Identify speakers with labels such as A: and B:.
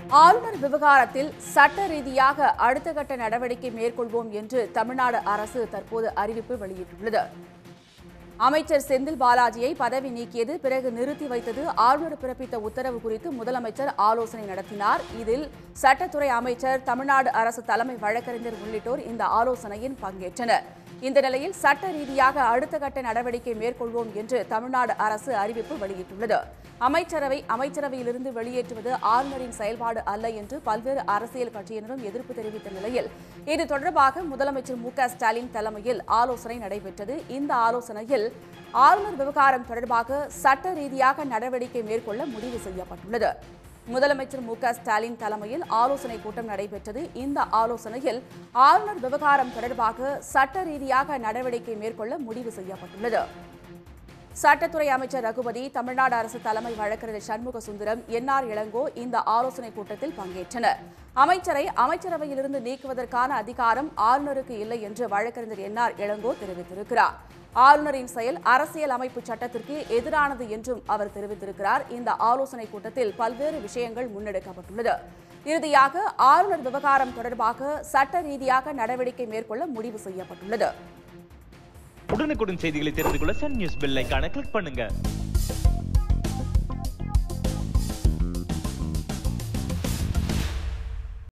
A: ஆளுநர் விவகாரத்தில் சட்ட ரீதியாக அடுத்த கட்ட நடவடிக்கை மேற்கொள்வோம் என்று தமிழ்நாடு அரசு தற்போது அறிவிப்பு வெளியிட்டுள்ளது அமைச்சர் செந்தில் பாலாஜியை பதவி நீக்கியது பிறகு நிறுத்தி வைத்தது ஆளுநர் பிறப்பித்த உத்தரவு குறித்து முதலமைச்சர் ஆலோசனை நடத்தினார் இதில் சட்டத்துறை அமைச்சர் தமிழ்நாடு அரசு தலைமை வழக்கறிஞர் உள்ளிட்டோர் இந்த ஆலோசனையில் பங்கேற்றனர் இந்த நிலையில் சட்ட ரீதியாக அடுத்த கட்ட நடவடிக்கை மேற்கொள்வோம் என்று தமிழ்நாடு அரசு அறிவிப்பு வெளியிட்டுள்ளது அமைச்சரவை அமைச்சரவையிலிருந்து வெளியேற்றுவது ஆளுநரின் செயல்பாடு அல்ல என்று பல்வேறு அரசியல் கட்சியினரும் எதிர்ப்பு தெரிவித்த நிலையில் இது தொடர்பாக முதலமைச்சர் மு க ஸ்டாலின் தலைமையில் ஆலோசனை நடைபெற்றது இந்த ஆலோசனையில் ஆளுநர் விவகாரம் தொடர்பாக சட்ட ரீதியாக நடவடிக்கை மேற்கொள்ள முடிவு செய்யப்பட்டுள்ளது முதலமைச்சர் மு க ஸ்டாலின் தலைமையில் ஆலோசனை கூட்டம் நடைபெற்றது இந்த ஆலோசனையில் ஆளுநர் விவகாரம் தொடர்பாக சட்ட ரீதியாக நடவடிக்கை மேற்கொள்ள முடிவு செய்யப்பட்டுள்ளது சட்டத்துறை அமைச்சர் ரகுபதி தமிழ்நாடு அரசு தலைமை வழக்கறிஞர் சண்முக சுந்தரம் என்ஆர் இளங்கோ இந்த ஆலோசனைக் கூட்டத்தில் பங்கேற்றனர் அமைச்சரை அமைச்சரவையிலிருந்து நீக்குவதற்கான அதிகாரம் ஆளுநருக்கு இல்லை என்று வழக்கறிஞர் என்ஆர் இளங்கோ தெரிவித்திருக்கிறார் ஆளுநரின் செயல் அரசியல் அமைப்பு சட்டத்திற்கு எதிரானது என்றும் அவர் தெரிவித்திருக்கிறார் இந்த ஆலோசனைக் கூட்டத்தில் பல்வேறு விஷயங்கள் முன்னெடுக்கப்பட்டுள்ளது இறுதியாக ஆளுநர் விவகாரம் தொடர்பாக சட்ட ரீதியாக நடவடிக்கை மேற்கொள்ள முடிவு செய்யப்பட்டுள்ளது
B: உடனுக்குடன் செய்திகளை தெரிந்து கொள்ள சன் நியூஸ் பெல் ஐகானை கிளிக் பண்ணுங்க